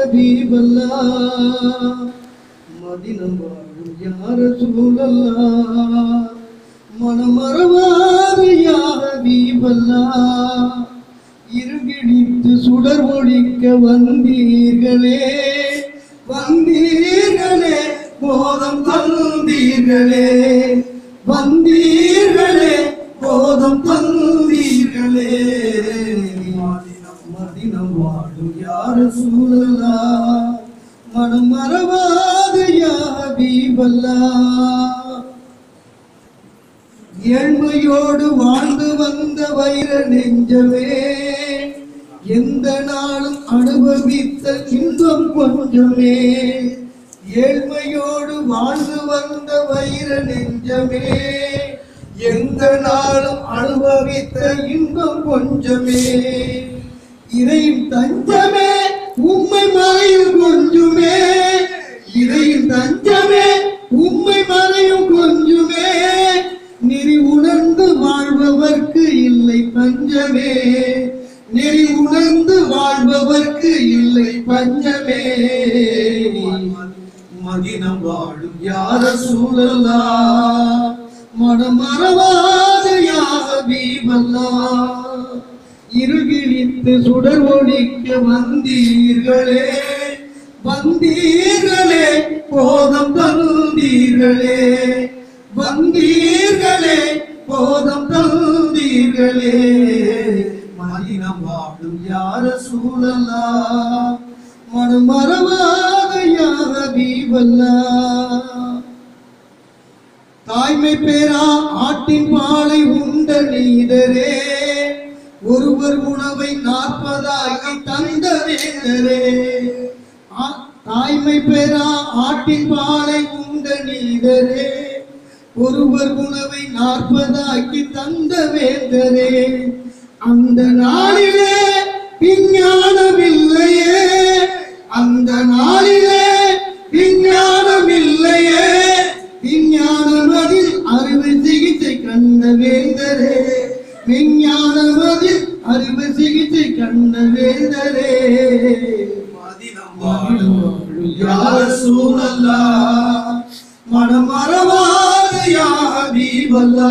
ஹபீபல்லா மதினம் வாழும் யார சூழல்லா மனமறவாத யா ஹபீபல்லா இருகிழித்து சுடர் ஒழிக்க வந்தீர்களே வந்தீர்களே போதம் தந்தீர்களே வந்தீர்களே போதம் தந்தீர்களே மதினம் மதினம் வாழும் யார சூழலா மனம் மறவாத யா ஹபீபல்லா ஏழ்மையோடு வாழ்ந்து வந்த வைர நெஞ்சமே எந்த நாளும் அனுபவித்த இன்பம் கொஞ்சமே ஏழ்மையோடு வாழ்ந்து வந்த வைர நெஞ்சமே எந்த நாளும் அனுபவித்த இன்பம் கொஞ்சமே இறையும் தஞ்சமே உம்மை மறையும் கொஞ்சுமே இறையும் தஞ்சமே உம்மை மறையும் கொஞ்சுமே நெறி உணர்ந்து வாழ்பவர்க்கு இல்லை பஞ்சமே நெறி உணர்ந்து வாழ்பவர்க்கு இல்லை பஞ்சமே மதினம் வாழும் யார சூழலா மனம் மறவாத யாக பீபல்லா இருகிழித்து சுடர் ஒழிக்க வந்தீர்களே வந்தீர்களே போதம் தந்தீர்களே வந்தீர்களே போதம் தந்தீர்களே மதினம் வாழும் யார சூழலா மனம் மறவாத யாக பீபல்லா தாய்மை பேரா ஆட்டின் பாலை உண்ட நீதரே ஒருவர் உணவை நாற்பதாகி தந்த வேந்தரே ஆ- தாய்மை பேரா ஆட்டின் பாலை உண்ட நீதரே ஒருவர் உணவை நாற்பதாக்கி தந்த வேந்தரே அந்த நாளிலே விஞ்ஞானம் இல்லையே அந்த நாளிலே விஞ்ஞானம் இல்லையே விஞ்ஞானம் அதில் அறுவை சிகிச்சை கண்ட வேந்தரே விஞ்ஞானம் அதில் அறுவை சிகிச்சை கண்ட வேந்தரே மதினம் வாழும் யார சூழல்லா மனம் மறவாத யா ஹபீபல்லா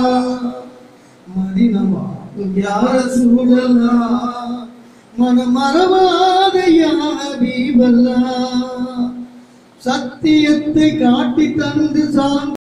மதினம் வாழும் யார சூழல்லா மனம் மறவாத யா ஹபீபல்லா சத்தியத்தை காட்டி தந்து சாந்த